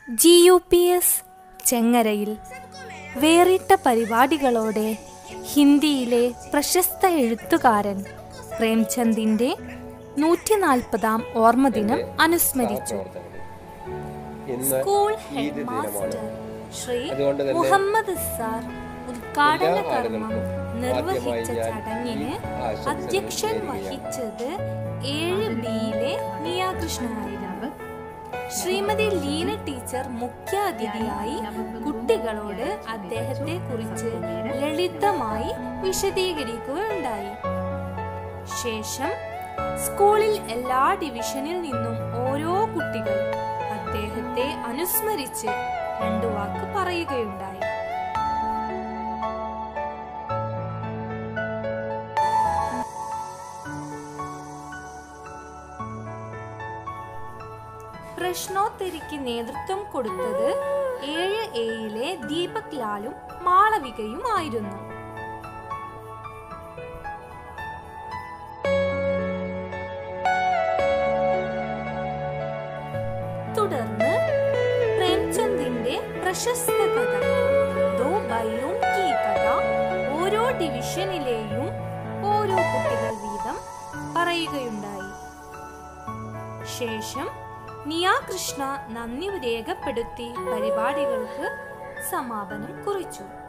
G U P S ചെങ്ങരയിൽ വേറിട്ട പരിപാടികളോടെ ഹിന്ദിയിലെ പ്രശസ്ത എഴുത്തുകാരൻ പ്രേംചന്ദിന്റെ നൂറ്റി നാൽപ്പതാം ഓർമ്മദിനം അനുസ്മരിച്ചു ഇന്ന് സ്കൂൾ ഈദ് ഹെഡ് മാസ്റ്റർ ദിനമാണ് ശ്രീ അതുകൊണ്ട് തന്നെ മുഹമ്മദ് സാർ ഉദ്ഘാടന എല്ലാ കർമ്മം ആളുകൾക്കും നിർവഹിച്ച ആദ്യമായി ഞാൻ ചടങ്ങിന് ഈ ആശംസകൾ അധ്യക്ഷൻ നേരുകയാണ്. വഹിച്ചത് ഏഴ് ബിയിലെ നിയാകൃഷ്ണനായിരുന്നു ശ്രീമതി ലീന ടീച്ചർ മുഖ്യ അതിഥിയായി കുട്ടികളോട് അദ്ദേഹത്തെ കുറിച്ച് ലളിതമായി വിശദീകരിക്കുകയുണ്ടായി ശേഷം സ്കൂളിൽ എല്ലാ ഡിവിഷനിൽ നിന്നും ഓരോ കുട്ടികൾ അദ്ദേഹത്തെ അനുസ്മരിച്ച് രണ്ടു വാക്ക് പറയുകയുണ്ടായി പ്രശ്നോത്തരിക്ക് നേതൃത്വം കൊടുത്തത് ഏഴ് എയിലെ ദീപക് ലാലും മാളവികയും ആയിരുന്നു തുടർന്ന് പ്രേംചന്ദിന്റെ പ്രശസ്ത കഥ ദോ ബൈയും കീ കഥ ഓരോ ഡിവിഷനിലെയും ഓരോ കുട്ടികൾ വീതം പറയുകയുണ്ടായി ശേഷം നിയാ കൃഷ്ണ നന്ദി രേഖപ്പെടുത്തി പരിപാടികൾക്ക് സമാപനം കുറിച്ചു